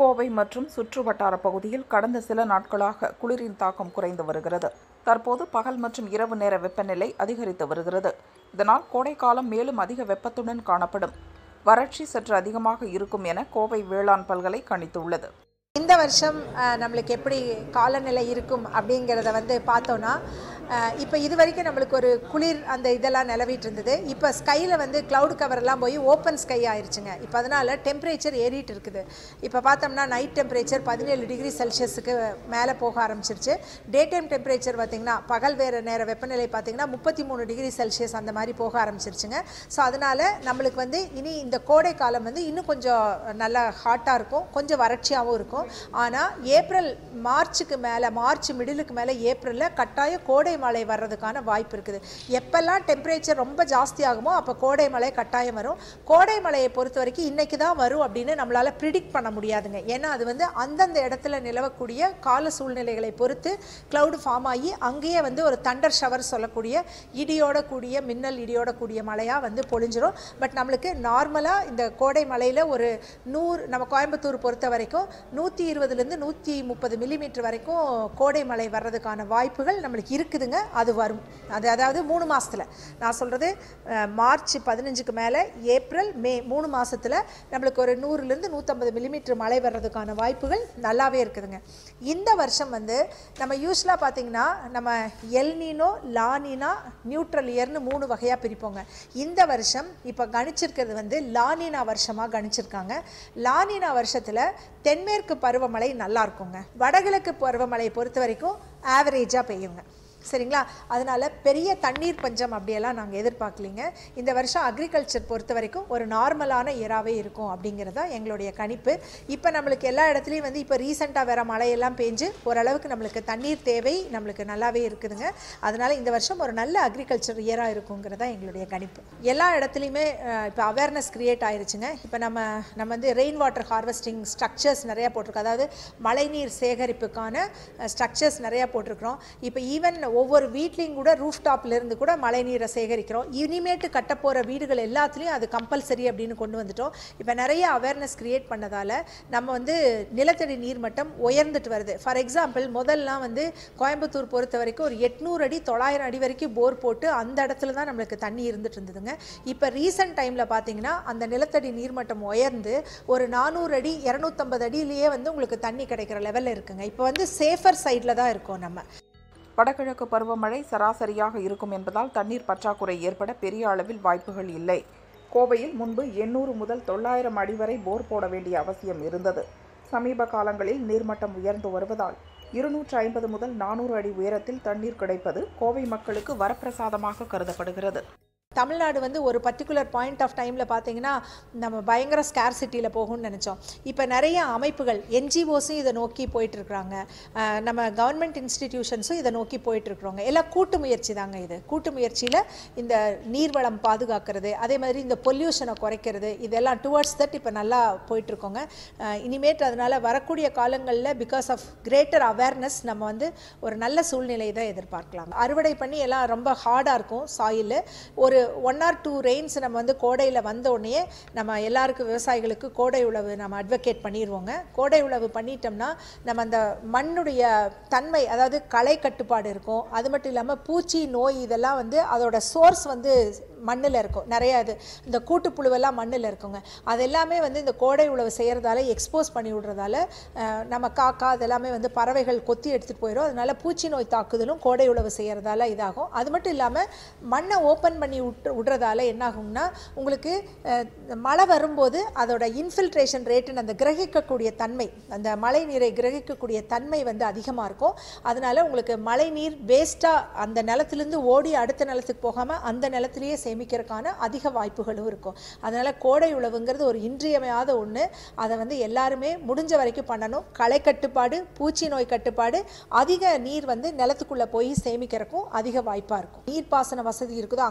கோவை மற்றும் சுற்று வட்டார பகுதியில் கடந்த சில நாட்களாக குளிரின் தாக்கம் குறைந்து வருகிறது தற்போது பகல் மற்றும் இரவு நேர வெப்பநிலை அதிகரித்து வருகிறது இதனால் கோடைக்காலம் மேலும் அதிக வெப்பத்துடன் காணப்படும் வறட்சி சற்று அதிகமாக இருக்கும் என கோவை வேளாண் பல்கலை கணித்துள்ளது இந்த வருஷம் அஹ், நம்மளுக்கு எப்படி காலநிலை இருக்கும் அப்படிங்கிறத வந்து பார்த்தோன்னா இப்போ இது வரைக்கும் நம்மளுக்கு ஒரு குளிர் அந்த இதெல்லாம் நிலவிட்டு இருந்தது இப்போ ஸ்கையில் வந்து cloud கவர்லாம் போய் ஓப்பன் ஸ்கை ஆயிருச்சுங்க இப்போ அதனால் டெம்பரேச்சர் ஏறிட்டு இருக்குது இப்போ பார்த்தோம்னா நைட் டெம்பரேச்சர் பதினேழு டிகிரி செல்சியஸுக்கு மேலே போக ஆரம்பிச்சிருச்சு டே டைம் டெம்பரேச்சர் பார்த்திங்கன்னா பகல் வேறு நேர வெப்பநிலை பார்த்திங்கன்னா முப்பத்தி மூணு டிகிரி செல்சியஸ் அந்த மாதிரி போக ஆரம்பிச்சிருச்சுங்க ஸோ அதனால் நம்மளுக்கு வந்து இனி இந்த கோடை காலம் வந்து இன்னும் கொஞ்சம் நல்லா ஹாட்டாக இருக்கும் கொஞ்சம் வறட்சியாகவும் இருக்கும் ஆனால் ஏப்ரல் மார்ச்சுக்கு மேலே மார்ச் மிடிலுக்கு மேலே ஏப்ரலில் கட்டாய கோடை மழை வர்றதுக்கான வாய்ப்பு இருக்குது எப்பெல்லாம் டெம்பரேச்சர் ரொம்ப ஜாஸ்தி ஆகுமோ அப்போ கோடை மழை கட்டாயம் வரும் கோடை மழையை பொறுத்த வரைக்கும் இன்னைக்கு தான் வரும் அப்படின்னு நம்மளால் ப்ரிடிக்ட் பண்ண முடியாதுங்க ஏன்னா அது வந்து அந்தந்த இடத்துல நிலவக்கூடிய கால சூழ்நிலைகளை பொறுத்து cloud ஃபார்ம் ஆகி அங்கேயே வந்து ஒரு தண்டர் ஷவர் சொல்லக்கூடிய இடியோட கூடிய மின்னல் இடியோட கூடிய மழையாக வந்து பொழிஞ்சிரும் பட் நம்மளுக்கு நார்மலாக இந்த கோடை மழையில் ஒரு நூறு நம்ம கோயம்புத்தூர் பொறுத்த வரைக்கும் நூற்றி இருபதுலேருந்து நூற்றி முப்பது மில்லிமீட்டர் வரைக்கும் கோடை மழை வர்றதுக்கான வாய்ப்புகள் நம்மளுக்கு இருக்குதுங்க அது வரும் அது அதாவது மூணு மாசத்துல நான் சொல்கிறது மார்ச் பதினஞ்சுக்கு மேலே ஏப்ரல் மே மூணு மாசத்துல நம்மளுக்கு ஒரு நூறுலேருந்து நூற்றம்பது மில்லிமீட்டர் மழை வர்றதுக்கான வாய்ப்புகள் நல்லாவே இருக்குதுங்க இந்த வருஷம் வந்து நம்ம யூஸ்வலாக பார்த்தீங்கன்னா நம்ம எல்னினோ லானினா நியூட்ரல் இயர்னு மூணு வகையாக பிரிப்போங்க இந்த வருஷம் இப்போ கணிச்சிருக்கிறது வந்து லானினா வருஷமாக கணிச்சிருக்காங்க லானினா வருஷத்தில் தென்மேற்கு பருவமழை நல்லா இருக்குங்க வடகிழக்கு பருவமழையை பொறுத்த வரைக்கும் ஆவரேஜாக பெய்யுங்க சரிங்களா அதனால பெரிய தண்ணீர் பஞ்சம் அப்படியெல்லாம் நாங்கள் எதிர்பார்க்கலிங்க இந்த வருஷம் அக்ரிகல்ச்சர் பொறுத்த வரைக்கும் ஒரு நார்மலான இயராகவே இருக்கும் அப்படிங்கிறது தான் எங்களுடைய கணிப்பு இப்போ நம்மளுக்கு எல்லா இடத்துலையும் வந்து இப்போ ரீசெண்டாக வேற மழையெல்லாம் பேஞ்சு ஓரளவுக்கு நம்மளுக்கு தண்ணீர் தேவை நம்மளுக்கு நல்லாவே இருக்குதுங்க அதனால இந்த வருஷம் ஒரு நல்ல அக்ரிகல்ச்சர் இயராக இருக்குங்கிறது தான் எங்களுடைய கணிப்பு எல்லா இடத்துலையுமே அஹ், இப்போ அவேர்னஸ் கிரியேட் ஆயிருச்சுங்க இப்போ நம்ம நம்ம வந்து ரெயின் வாட்டர் ஹார்வெஸ்டிங் ஸ்ட்ரக்சர்ஸ் நிறையா போட்டிருக்கோம் அதாவது மழைநீர் சேகரிப்புக்கான ஸ்ட்ரக்சர்ஸ் நிறையா போட்டிருக்கிறோம் இப்போ ஈவன் ஒவ்வொரு வீட்லேயும் கூட ரூஃப் இருந்து கூட மழைநீரை சேகரிக்கிறோம் இனிமேட்டு கட்டப்போகிற வீடுகள் எல்லாத்துலேயும் அது கம்பல்சரி அப்படின்னு கொண்டு வந்துட்டோம் இப்போ நிறைய அவேர்னஸ் கிரியேட் பண்ணதால் நம்ம வந்து நிலத்தடி நீர்மட்டம் உயர்ந்துட்டு வருது ஃபார் எக்ஸாம்பிள் முதல்லாம் வந்து கோயம்புத்தூர் பொறுத்த வரைக்கும் ஒரு எட்நூறு அடி தொள்ளாயிரம் அடி வரைக்கும் போர் போட்டு அந்த இடத்துல தான் நம்மளுக்கு தண்ணி இருந்துட்டு இருந்ததுங்க இப்போ ரீசெண்ட் டைமில் பார்த்தீங்கன்னா அந்த நிலத்தடி நீர்மட்டம் உயர்ந்து ஒரு நானூறு அடி இரநூத்தம்பது அடியிலேயே வந்து உங்களுக்கு தண்ணி கிடைக்கிற லெவலில் இருக்குங்க இப்போ வந்து சேஃபர் சைடில் தான் இருக்கோம் நம்ம வடகிழக்கு பருவமழை சராசரியாக இருக்கும் என்பதால் தண்ணீர் பற்றாக்குறை ஏற்பட பெரிய அளவில் வாய்ப்புகள் இல்லை கோவையில் முன்பு எண்ணூறு முதல் தொள்ளாயிரம் அடி வரை போர் போட வேண்டிய அவசியம் இருந்தது சமீப காலங்களில் நீர்மட்டம் உயர்ந்து வருவதால் இருநூற்று ஐம்பது முதல் நானூறு அடி உயரத்தில் தண்ணீர் கிடைப்பது கோவை மக்களுக்கு வரப்பிரசாதமாக கருதப்படுகிறது தமிழ்நாடு வந்து ஒரு பர்டிகுலர் பாயிண்ட் ஆஃப் டைமில் பார்த்தீங்கன்னா நம்ம பயங்கர ஸ்கேர்சிட்டியில் போகும்னு நினச்சோம் இப்போ நிறைய அமைப்புகள் என்ஜிஓஸும் இதை நோக்கி போயிட்டுருக்குறாங்க நம்ம கவர்மெண்ட் இன்ஸ்டிடியூஷன்ஸும் இதை நோக்கி போயிட்டுருக்குறோங்க எல்லாம் கூட்டு முயற்சி தாங்க இது கூட்டு முயற்சியில் இந்த நீர்வளம் பாதுகாக்கிறது அதே மாதிரி இந்த பொல்யூஷனை குறைக்கிறது இதெல்லாம் டுவர்ட்ஸ் தட் இப்போ நல்லா போயிட்டுருக்கோங்க இனிமேட்டு அதனால் வரக்கூடிய காலங்களில் பிகாஸ் ஆஃப் கிரேட்டர் அவேர்னஸ் நம்ம வந்து ஒரு நல்ல சூழ்நிலையை தான் எதிர்பார்க்கலாம் அறுவடை பண்ணி எல்லாம் ரொம்ப ஹார்டாக இருக்கும் சாயில் ஒரு ஒன் ஆர் டூ ரெயின்ஸ் நம்ம வந்து கோடையில் வந்த உடனே நம்ம எல்லாருக்கும் விவசாயிகளுக்கு கோடை உழவு நம்ம அட்வொகேட் பண்ணிடுவோங்க கோடை உழவு பண்ணிட்டோம்னா நம்ம அந்த மண்ணுடைய தன்மை அதாவது களை கட்டுப்பாடு இருக்கும் அது மட்டும் இல்லாமல் பூச்சி நோய் இதெல்லாம் வந்து அதோட சோர்ஸ் வந்து மண்ணில் இருக்கும் நிறைய இது இந்த கூட்டுப்புழுவெல்லாம் மண்ணில் இருக்குங்க அது எல்லாமே வந்து இந்த கோடை உழவு செய்கிறதால எக்ஸ்போஸ் பண்ணி விடுறதால அஹ், நம்ம காக்கா அதெல்லாமே வந்து பறவைகள் கொத்தி எடுத்துகிட்டு போயிடும் அதனால பூச்சி நோய் தாக்குதலும் கோடை உழவு செய்கிறதால இதாகும் அது மட்டும் இல்லாமல் மண்ணை ஓப்பன் பண்ணி விட்டு விடுறதால என்னாகும்னா உங்களுக்கு அஹ், மழை வரும்போது அதோட இன்ஃபில்ட்ரேஷன் ரேட்டுன்னு அந்த கிரகிக்கக்கூடிய தன்மை அந்த மழை நீரை கிரகிக்கக்கூடிய தன்மை வந்து அதிகமாக இருக்கும் அதனால உங்களுக்கு மழை நீர் வேஸ்ட்டாக அந்த நிலத்திலேருந்து ஓடி அடுத்த நிலத்துக்கு போகாமல் அந்த நிலத்திலேயே சேமிக்கிறதுக்கான அதிக வாய்ப்புகளும் இருக்கும் அதனால் கோடை உழவுங்கிறது ஒரு இன்றியமையாத ஒன்று அதை வந்து எல்லாருமே முடிஞ்ச வரைக்கும் பண்ணணும் களை கட்டுப்பாடு பூச்சி நோய் கட்டுப்பாடு அதிக நீர் வந்து நிலத்துக்குள்ளே போய் சேமிக்கிறதுக்கும் அதிக வாய்ப்பாக இருக்கும் நீர்ப்பாசன வசதி இருக்குதோ அங்கே மட்டும்தான்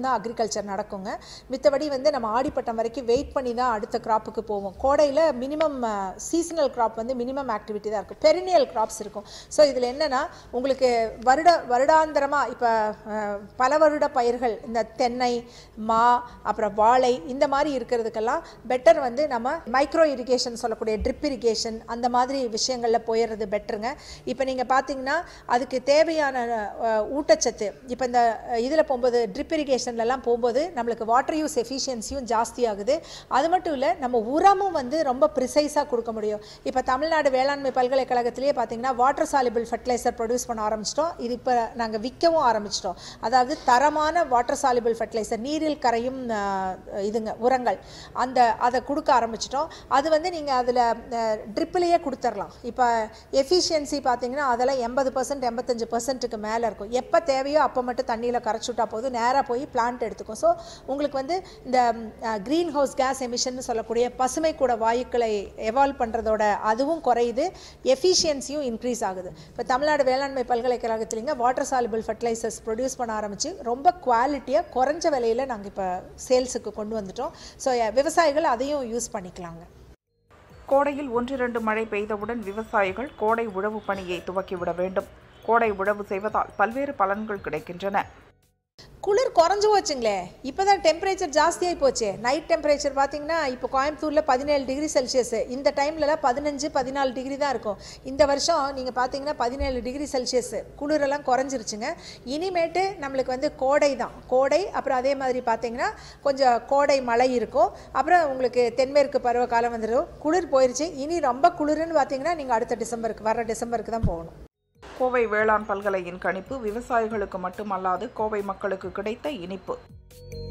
மட்டும்தான் அக்ரிகல்ச்சர் நடக்குங்க மித்தபடி வந்து நம்ம ஆடிப்பட்டம் வரைக்கும் வெயிட் பண்ணி தான் அடுத்த கிராப்புக்கு போவோம் கோடையில் மினிமம் சீசனல் கிராப் வந்து மினிமம் ஆக்டிவிட்டி தான் இருக்கும் பெரினியல் கிராப்ஸ் இருக்கும் ஸோ இதில் என்னென்னா உங்களுக்கு வருட வருடாந்திரமாக இப்போ பல வருட பயிர்கள் இந்த தென்னை மா அப்புறம் வாழை இந்த மாதிரி இருக்கிறதுக்கெல்லாம் பெட்டர் வந்து நம்ம மைக்ரோ இரிகேஷன் சொல்லக்கூடிய ட்ரிப் இரிகேஷன் அந்த மாதிரி விஷயங்களில் போயிடுறது பெட்டருங்க இப்போ நீங்கள் பார்த்தீங்கன்னா அதுக்கு தேவையான அஹ், ஊட்டச்சத்து இப்போ இந்த இதில் போகும்போது ட்ரிப் இரிகேஷன்லலாம் போகும்போது நம்மளுக்கு வாட்டர் யூஸ் எஃபிஷியன்சியும் ஜாஸ்தி ஆகுது அது மட்டும் இல்லை நம்ம உரமும் வந்து ரொம்ப ப்ரிசைஸாக கொடுக்க முடியும் இப்போ தமிழ்நாடு வேளாண்மை பல்கலைக்கழகத்திலேயே பார்த்தீங்கன்னா வாட்டர் சாலிபிள் ஃபர்டிலைசர் ப்ரொடியூஸ் பண்ண ஆரம்பிச்சிட்டோம் இது இப்போ நாங்கள் விற்கவும் ஆரம்பிச்சிட்டோம் அதாவது தரமான வாட்டர் சாலிபிள் ஃபர்டிலைசர் நீரில் கரையும் அஹ், இதுங்க உரங்கள் அந்த அதை கொடுக்க ஆரம்பிச்சிட்டோம் அது வந்து நீங்கள் அதில் ட்ரிப்பிலேயே கொடுத்துர்லாம் இப்போ எஃபிஷியன்சி பார்த்தீங்கன்னா அதெல்லாம் எண்பது பர்சன்ட் எண்பத்தஞ்சு பர்சன்ட்டுக்கு மேலே இருக்கும் எப்போ தேவையோ அப்போ மட்டும் தண்ணியில் கரைச்சி விட்டா போதும் நேராக போய் பிளான்ட் எடுத்துக்கும் ஸோ உங்களுக்கு வந்து இந்த க்ரீன் ஹவுஸ் கேஸ் எமிஷன் சொல்லக்கூடிய பசுமை கூட வாயுக்களை எவால்வ் பண்ணுறதோட அதுவும் குறையுது எஃபிஷியன்சியும் இன்க்ரீஸ் ஆகுது இப்போ தமிழ்நாடு வேளாண்மை பல்கலைக்கழகத்துலேங்க வாட்டர் சாலிபிள் ஃபர்டிலைசர்ஸ் ப்ரொடியூஸ் பண்ண ஆரம்பித்து ரொம்ப குவாலிட்டியாக குறைஞ்ச விலையில் நாங்கள் இப்போ சேல்ஸுக்கு கொண்டு வந்துட்டோம் ஸோ விவசாயிகள் அதையும் யூஸ் பண்ணிக்கலாங்க கோடையில் ஒன்றிரண்டு மழை பெய்தவுடன் விவசாயிகள் கோடை உழவு பணியை துவக்கிவிட வேண்டும் கோடை உழவு செய்வதால் பல்வேறு பலன்கள் கிடைக்கின்றன குளிர் குறைஞ்சு போச்சுங்களே இப்போ தான் டெம்பரேச்சர் ஜாஸ்தியாகி போச்சு நைட் டெம்பரேச்சர் பார்த்தீங்கன்னா இப்போ கோயம்புத்தூரில் பதினேழு டிகிரி செல்சியஸ் இந்த டைம்லலாம் பதினஞ்சு பதினாலு டிகிரி தான் இருக்கும் இந்த வருஷம் நீங்கள் பார்த்தீங்கன்னா பதினேழு டிகிரி செல்சியஸ் குளிரெல்லாம் குறைஞ்சிருச்சுங்க இனிமேட்டு நம்மளுக்கு வந்து கோடை தான் கோடை அப்புறம் அதே மாதிரி பார்த்தீங்கன்னா கொஞ்சம் கோடை மழை இருக்கும் அப்புறம் உங்களுக்கு தென்மேற்கு பருவ காலம் வந்துடும் குளிர் போயிருச்சு இனி ரொம்ப குளிர்னு பார்த்தீங்கன்னா நீங்கள் அடுத்த டிசம்பருக்கு வர டிசம்பருக்கு தான் போகணும் கோவை வேளாண் பல்கலையின் கணிப்பு விவசாயிகளுக்கு மட்டுமல்லாது கோவை மக்களுக்கு கிடைத்த இனிப்பு